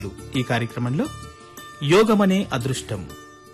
ఈ కార్యక్రమంలో యోగమనే అదృష్టం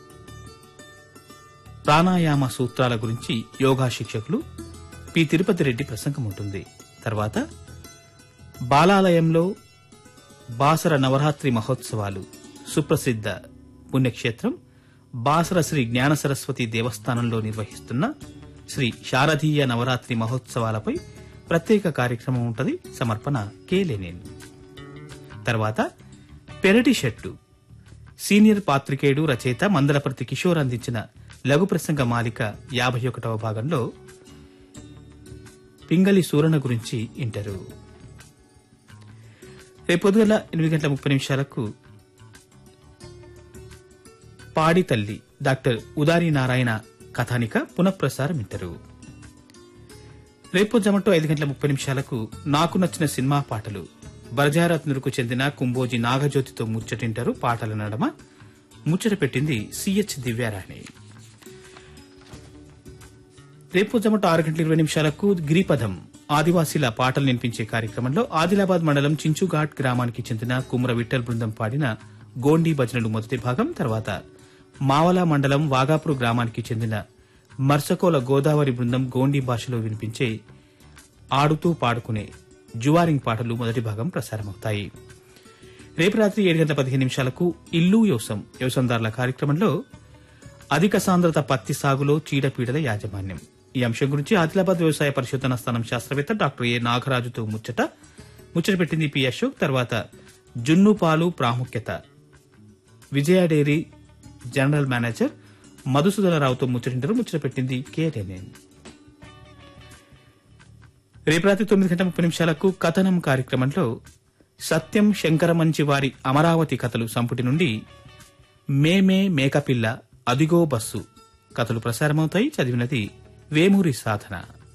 ప్రాణాయామ సూత్రాల గురించి యోగా శిక్షకులు పి తిరుపతి రెడ్డి ప్రసంగం ఉంటుంది తర్వాత బాలాలయంలో బాసర నవరాత్రి మహోత్సవాలు సుప్రసిద్ధ పుణ్యక్షేత్రం బాసర శ్రీ జ్ఞాన సరస్వతి దేవస్థానంలో నిర్వహిస్తున్న శ్రీ శారదీయ నవరాత్రి మహోత్సవాలపై ప్రత్యేక కార్యక్రమం ఉంటుంది సమర్పణ కేలేనేని తర్వాత పెరటి షెట్టు సీనియర్ పాత్రికేయుడు రచయిత మందలపర్తి కిషోర్ అందించిన లఘు ప్రసంగ మాలిక యాభై ఒకటవ భాగంలో పింగళి సూరణ గురించి ఇంటరు రేపు పొద్దుగల ఎనిమిది గంటల ముప్పై నిమిషాలకు పాడి తల్లి డాక్టర్ ఉదారి నారాయణ కథానిక పునఃప్రసారం ఇంటరు రేపు జమటో ఐదు గంటల ముప్పై నిమిషాలకు నాకు నచ్చిన సినిమా పాటలు బరజారత్నులకు చెందిన కుంబోజి నాగజ్యోతితో ముచ్చటింటారు పాటల నడమ ముచ్చట పెట్టింది సిహెచ్ దివ్యారాణి రేపు జమట ఆరు గంటల ఇరవై నిమిషాలకు గిరిపదం ఆదివాసీల పాటలు వినిపించే కార్యక్రమంలో ఆదిలాబాద్ మండలం చించుఘాట్ గ్రామానికి చెందిన కుమ్ర విఠల్ బృందం పాడిన గోండీ భజనలు మొదటి భాగం తర్వాత మావల మండలం వాగాపూర్ గ్రామానికి చెందిన మర్సకోల గోదావరి బృందం గోండీ భాషలో వినిపించే ఆడుతూ పాడుకునే జువారింగ్ పాటలు మొదటి భాగం ప్రసారమవుతాయి రేపు రాత్రి ఏడు గంటల పదిహేను నిమిషాలకు ఇల్లు యోసం యోసందారుల కార్యక్రమంలో అధిక సాంద్రత పత్తి సాగులో చీడపీడల యాజమాన్యం ఈ అంశం గురించి ఆదిలాబాద్ వ్యవసాయ పరిశోధన స్థానం శాస్త్రవేత్త డాక్టర్ ఏ నాగరాజుతో ముచ్చట ముచ్చట పెట్టింది పి అశోక్ తర్వాత జున్ను పాలు ప్రాముఖ్యత విజయ డైరీ జనరల్ మేనేజర్ మధుసూదనరావుతో ముచ్చటింటారు ముచ్చట పెట్టింది కె రెనేన్ రేపు రాత్రి తొమ్మిది గంటల ముప్పై నిమిషాలకు కథనం కార్యక్రమంలో సత్యం శంకరమంచి వారి అమరావతి కథలు సంపుటి నుండి మేమే మేకపిల్ల అదిగో బస్సు కథలు ప్రసారమవుతాయి చదివినది వేమూరి సాధన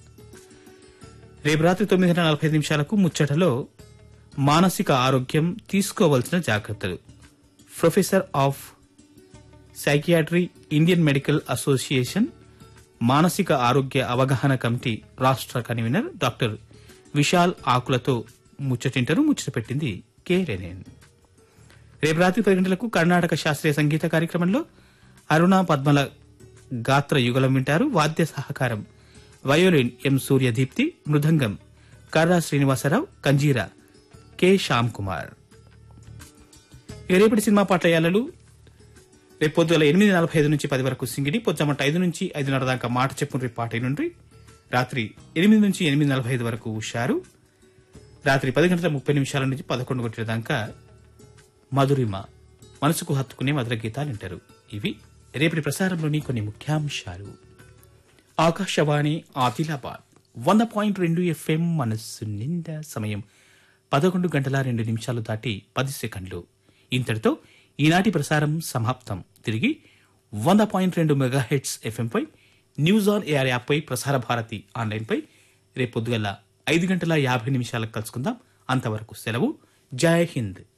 రేపు రాత్రి తొమ్మిది గంటల నలభై ఐదు నిమిషాలకు ముచ్చటలో మానసిక ఆరోగ్యం తీసుకోవలసిన జాగ్రత్తలు professor of psychiatry Indian medical association మానసిక ఆరోగ్య అవగాహన కమిటీ రాష్ట్ర కన్వీనర్ డాక్టర్ విశాల్ ఆకులతో ముచ్చటింటారు ముచ్చట పెట్టింది కె రెనేన్ రేపు రాత్రి పది గంటలకు కర్ణాటక శాస్త్రీయ సంగీత కార్యక్రమంలో అరుణ పద్మల గాత్ర యుగలం వింటారు వాద్య సహకారం వయోలిన్ ఎం సూర్యదీప్తి మృదంగం కర్రా శ్రీనివాసరావు కంజీరా కె శ్యామ్ కుమార్ ఇక రేపటి సినిమా పాటల యాలలు రేపు పొద్దుల ఎనిమిది నలభై ఐదు నుంచి పది వరకు సింగిడి పొద్దుమట ఐదు నుంచి ఐదున్నర దాకా మాట చెప్పుండ్రి పాట నుండి రాత్రి ఎనిమిది నుంచి ఎనిమిది నలభై ఐదు వరకు ఉషారు రాత్రి పది గంటల ముప్పై నిమిషాల నుంచి పదకొండు గంటల దాకా మధురిమ మనసుకు హత్తుకునే మధుర గీతాలు వింటారు ఇవి రేపటి ప్రసారంలోని కొన్ని ముఖ్యాంశాలు ఆకాశవాణి ఆదిలాబాద్ వంద పాయింట్ రెండు ఎఫ్ఎం మనస్సు నిండా సమయం పదకొండు గంటల రెండు నిమిషాలు దాటి పది సెకండ్లు ఇంతటితో ఈనాటి ప్రసారం సమాప్తం తిరిగి వంద పాయింట్ రెండు మెగా హెడ్స్ ఎఫ్ఎంపై న్యూస్ ఆన్ ఏఆర్ యాప్పై ప్రసార భారతి ఆన్లైన్పై రేపు పొద్దుగల ఐదు గంటల యాభై నిమిషాలకు కలుసుకుందాం అంతవరకు సెలవు జై హింద్